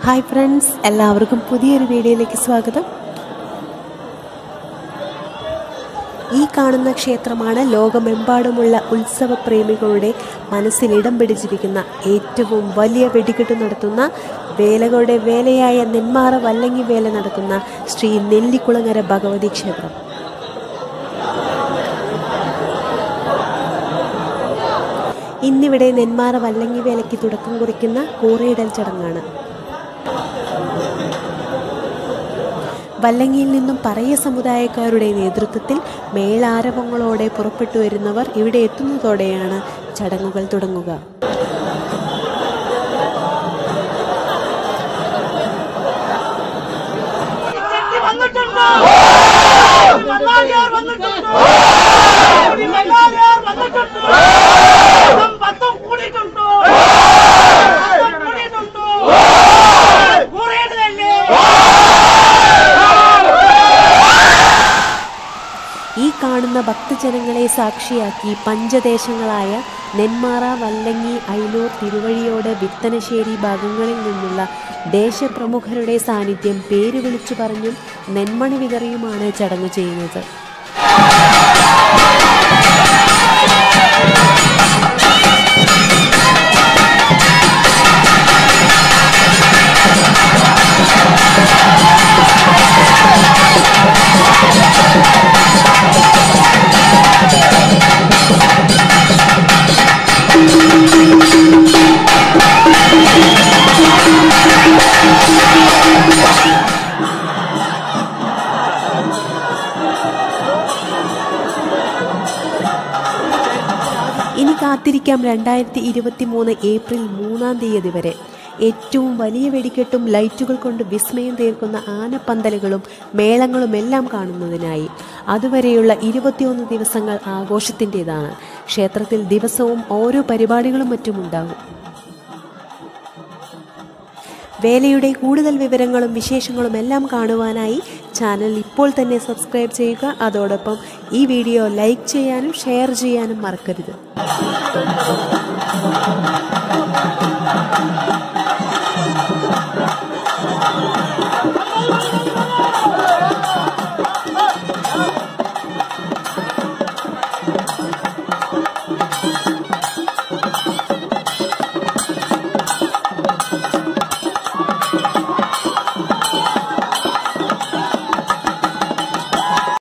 hi friends എല്ലാവർക്കും പുതിയൊരു വീഡിയോയിലേക്ക് സ്വാഗതം ഈ കാണുന്ന ക്ഷേത്രമാണ് ലോകമെമ്പാടുമുള്ള ഉത്സവ പ്രേമികളുടെ മനസ്സിൽ ഇടം പിടിച്ചിരിക്കുന്ന ഏറ്റവും വലിയ വെടിക്കെട്ട് നടത്തുന്ന വേലകളുടെ വേലയായ നെന്മാറ വല്ലങ്ങി വേല നടക്കുന്ന ശ്രീ നെല്ലിക്കുളങ്ങര ഭഗവതി ക്ഷേത്രം ഇന്നിവിടെ നെന്മാറ വല്ലങ്ങി വേലയ്ക്ക് തുടക്കം കുറിക്കുന്ന കൂറയിടൽ ചടങ്ങാണ് വല്ലങ്ങിയിൽ നിന്നും പറയ സമുദായക്കാരുടെ നേതൃത്വത്തിൽ മേളാരവങ്ങളോടെ പുറപ്പെട്ടു വരുന്നവർ ഇവിടെ എത്തുന്നതോടെയാണ് ചടങ്ങുകൾ തുടങ്ങുക ചെട്ടി വന്നിട്ടുണ്ടോ മല്ലാരിയാർ വന്നിട്ടുണ്ടോ മല്ലാരിയാർ വന്നിട്ടുണ്ടോ പത്തും പത്തും കൂടിയിട്ടുണ്ടോ പത്തും കൂടിയിട്ടുണ്ടോ കൂടിയിട്ടതല്ലേ ഈ കാണുന്ന ഭക്തജനങ്ങളെ സാക്ഷിയാക്കി പഞ്ചദേശങ്ങളായ നെന്മാറ വല്ലങ്ങി അയിലൂർ തിരുവഴിയോട് വിത്തനശ്ശേരി ഭാഗങ്ങളിൽ നിന്നുള്ള ദേശപ്രമുഖരുടെ സാന്നിധ്യം പേര് വിളിച്ചു പറഞ്ഞും നെന്മണി വിതറിയുമാണ് ചടങ്ങ് ചെയ്യുന്നത് ഇനി കാത്തിരിക്കാം രണ്ടായിരത്തി ഇരുപത്തി മൂന്ന് ഏപ്രിൽ മൂന്നാം തീയതി വരെ ഏറ്റവും വലിയ വെടിക്കെട്ടും ലൈറ്റുകൾ കൊണ്ട് വിസ്മയം തീർക്കുന്ന ആനപ്പന്തലുകളും മേളങ്ങളും എല്ലാം കാണുന്നതിനായി അതുവരെയുള്ള ഇരുപത്തിയൊന്ന് ദിവസങ്ങൾ ആഘോഷത്തിൻ്റെതാണ് ക്ഷേത്രത്തിൽ ദിവസവും ഓരോ പരിപാടികളും മറ്റുമുണ്ടാകും വേലയുടെ കൂടുതൽ വിവരങ്ങളും വിശേഷങ്ങളും എല്ലാം കാണുവാനായി ചാനൽ ഇപ്പോൾ തന്നെ സബ്സ്ക്രൈബ് ചെയ്യുക അതോടൊപ്പം ഈ വീഡിയോ ലൈക്ക് ചെയ്യാനും ഷെയർ ചെയ്യാനും മറക്കരുത്